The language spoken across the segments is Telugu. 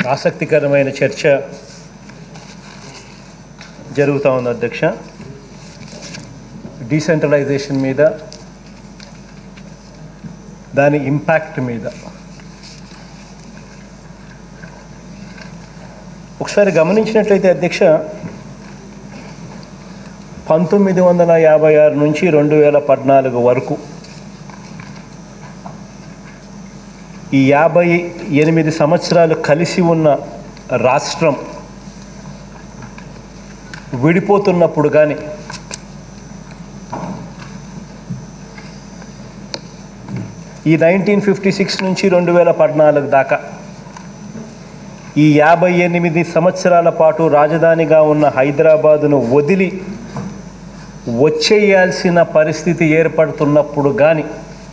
ఆసక్తికరమైన చర్చ జరుగుతూ ఉంది అధ్యక్ష డీసెంట్రలైజేషన్ మీద దాని ఇంపాక్ట్ మీద ఒకసారి గమనించినట్లయితే అధ్యక్ష పంతొమ్మిది వందల యాభై ఆరు నుంచి రెండు వేల పద్నాలుగు వరకు ఈ యాభై ఎనిమిది సంవత్సరాలు కలిసి ఉన్న రాష్ట్రం విడిపోతున్నప్పుడు కానీ ఈ నైన్టీన్ ఫిఫ్టీ సిక్స్ నుంచి రెండు వేల పద్నాలుగు దాకా ఈ యాభై ఎనిమిది సంవత్సరాల పాటు రాజధానిగా ఉన్న హైదరాబాదును వదిలి వచ్చేయాల్సిన పరిస్థితి ఏర్పడుతున్నప్పుడు కానీ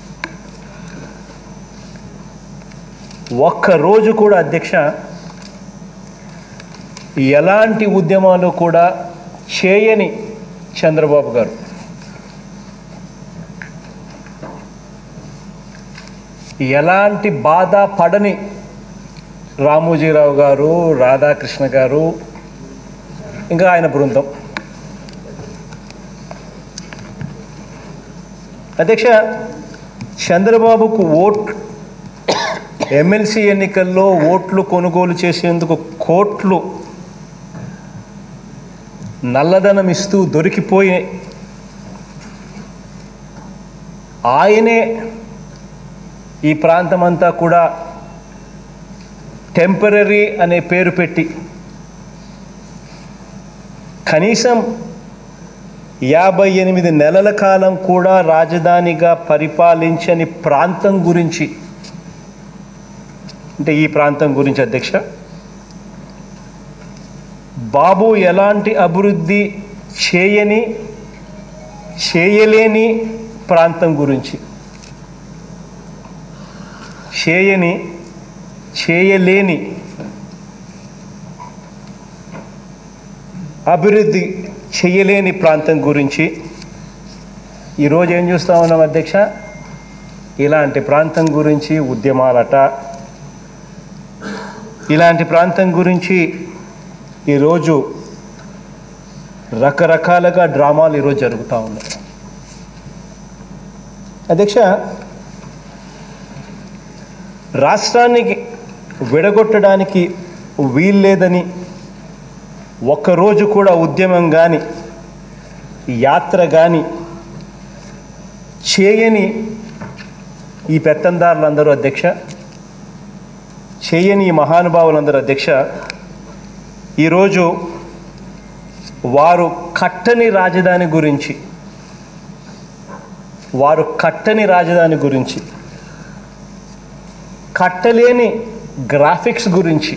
ఒక్క రోజు కూడా అధ్యక్ష ఎలాంటి ఉద్యమాలు కూడా చేయని చంద్రబాబు గారు ఎలాంటి బాధ పడని రామోజీరావు గారు రాధాకృష్ణ గారు ఇంకా ఆయన బృందం అధ్యక్ష చంద్రబాబుకు ఓట్ ఎమ్మెల్సీ ఎన్నికల్లో ఓట్లు కొనుగోలు చేసేందుకు కోట్లు నల్లధనం ఇస్తూ దొరికిపోయి ఆయనే ఈ ప్రాంతమంతా కూడా టెంపరీ అనే పేరు పెట్టి కనీసం యాభై ఎనిమిది నెలల కాలం కూడా రాజధానిగా పరిపాలించని ప్రాంతం గురించి అంటే ఈ ప్రాంతం గురించి అధ్యక్ష బాబు ఎలాంటి అభివృద్ధి చేయని చేయలేని ప్రాంతం గురించి చేయని చేయలేని అభివృద్ధి చేయలేని ప్రాంతం గురించి ఈరోజు ఏం చూస్తూ ఉన్నాం అధ్యక్ష ఇలాంటి ప్రాంతం గురించి ఉద్యమాలట ఇలాంటి ప్రాంతం గురించి ఈరోజు రకరకాలుగా డ్రామాలు ఈరోజు జరుగుతూ ఉన్నాయి అధ్యక్ష రాష్ట్రానికి విడగొట్టడానికి వీల్లేదని ఒక్కరోజు కూడా ఉద్యమం కానీ యాత్ర కానీ చేయని ఈ పెత్తందారులందరూ అధ్యక్ష చేయని ఈ మహానుభావులందరూ అధ్యక్ష ఈరోజు వారు కట్టని రాజధాని గురించి వారు కట్టని రాజధాని గురించి కట్టలేని గ్రాఫిక్స్ గురించి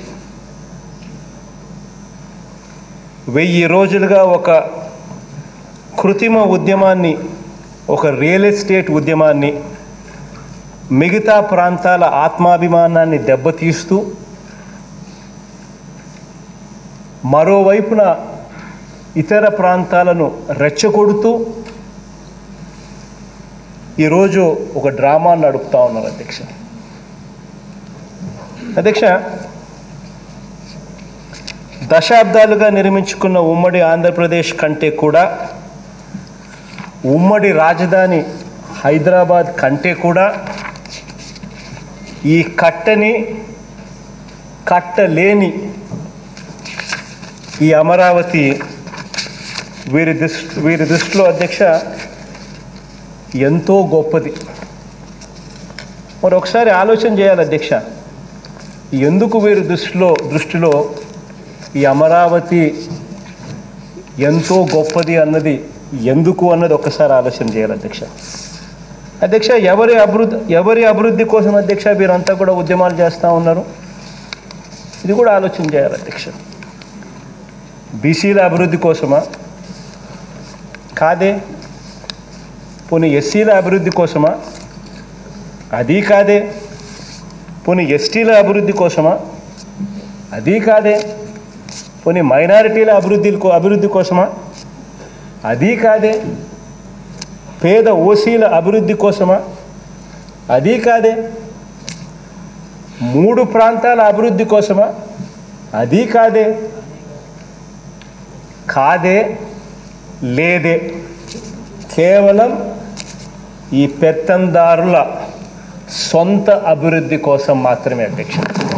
వెయ్యి రోజులుగా ఒక కృత్రిమ ఉద్యమాన్ని ఒక రియల్ ఎస్టేట్ ఉద్యమాన్ని మిగతా ప్రాంతాల ఆత్మాభిమానాన్ని దెబ్బతీస్తూ మరోవైపున ఇతర ప్రాంతాలను రెచ్చగొడుతూ ఈరోజు ఒక డ్రామా నడుపుతా ఉన్నారు అధ్యక్ష అధ్యక్ష దశాబ్దాలుగా నిర్మించుకున్న ఉమ్మడి ఆంధ్రప్రదేశ్ కంటే కూడా ఉమ్మడి రాజధాని హైదరాబాద్ కంటే కూడా ఈ కట్టని కట్టలేని ఈ అమరావతి వీరి దృష్టి వీరి దృష్టిలో అధ్యక్ష ఎంతో గొప్పది మరి ఒకసారి ఆలోచన చేయాలి అధ్యక్ష ఎందుకు వీరి దృష్టిలో దృష్టిలో ఈ అమరావతి ఎంతో గొప్పది అన్నది ఎందుకు అన్నది ఒక్కసారి ఆలోచన చేయాలి అధ్యక్ష అధ్యక్ష ఎవరి అభివృద్ధి ఎవరి అభివృద్ధి కోసం అధ్యక్ష వీరంతా కూడా ఉద్యమాలు చేస్తూ ఉన్నారు ఇది కూడా ఆలోచన చేయాలి అధ్యక్ష బీసీల అభివృద్ధి కోసమా కాదే పోనీ ఎస్సీల అభివృద్ధి కోసమా అది కాదే పోనీ ఎస్టీల అభివృద్ధి కోసమా అది కాదే పోనీ మైనారిటీల అభివృద్ధి అభివృద్ధి కోసమా అది కాదే పేద ఓసీల అభివృద్ధి కోసమా అది కాదే మూడు ప్రాంతాల అభివృద్ధి కోసమా అది కాదే కాదే లేదే కేవలం ఈ పెత్తందారుల సొంత అభివృద్ధి కోసం మాత్రమే అధ్యక్ష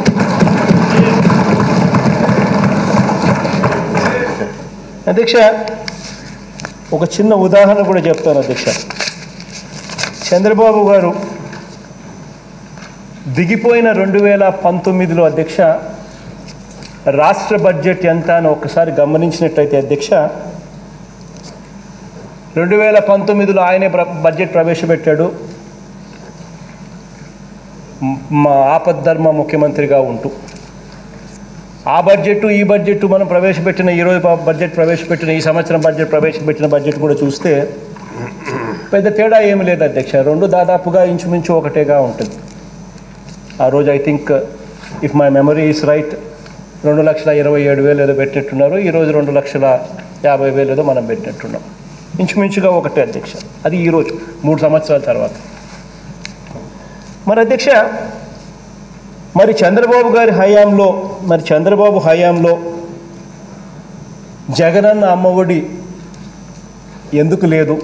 అధ్యక్ష ఒక చిన్న ఉదాహరణ కూడా చెప్తాను అధ్యక్ష చంద్రబాబు గారు దిగిపోయిన రెండు వేల పంతొమ్మిదిలో అధ్యక్ష రాష్ట్ర బడ్జెట్ ఎంత అని ఒకసారి గమనించినట్టయితే అధ్యక్ష రెండు వేల పంతొమ్మిదిలో ఆయనే ప్ర- బడ్జెట్ ప్రవేశపెట్టాడు మ్- మా ఆపద్ధర్మ ముఖ్యమంత్రిగా ఉంటూ ఆ బడ్జెట్ ఈ బడ్జెట్ మనం ప్రవేశపెట్టిన ఈరోజు ప- బడ్జెట్ ప్రవేశపెట్టిన ఈ సంవత్సరం బడ్జెట్ ప్రవేశపెట్టిన బడ్జెట్ కూడా చూస్తే పెద్ద తేడా ఏమి లేదు అధ్యక్ష రెండు దాదాపుగా ఇంచుమించు ఒకటేగా ఉంటుంది ఆ రోజు I think if my memory is right రెండు లక్షల ఇరవై ఏడు వేలు ఏదో పెట్టినట్టున్నారు ఈరోజు రెండు లక్షల యాభై వేలు ఏదో మనం పెట్టినట్టున్నాం ఇంచుమించుగా ఒకటే అధ్యక్ష అది ఈరోజు మూడు సంవత్సరాల తర్వాత మరి అధ్యక్ష మరి చంద్రబాబు గారి హయాంలో మరి చంద్రబాబు హయాంలో జగనన్న అమ్మఒడి ఎందుకు లేదు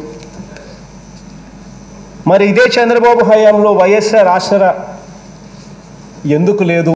మరి ఇదే చంద్రబాబు హయాంలో వైఎస్ఆర్ ఆసరా ఎందుకు లేదు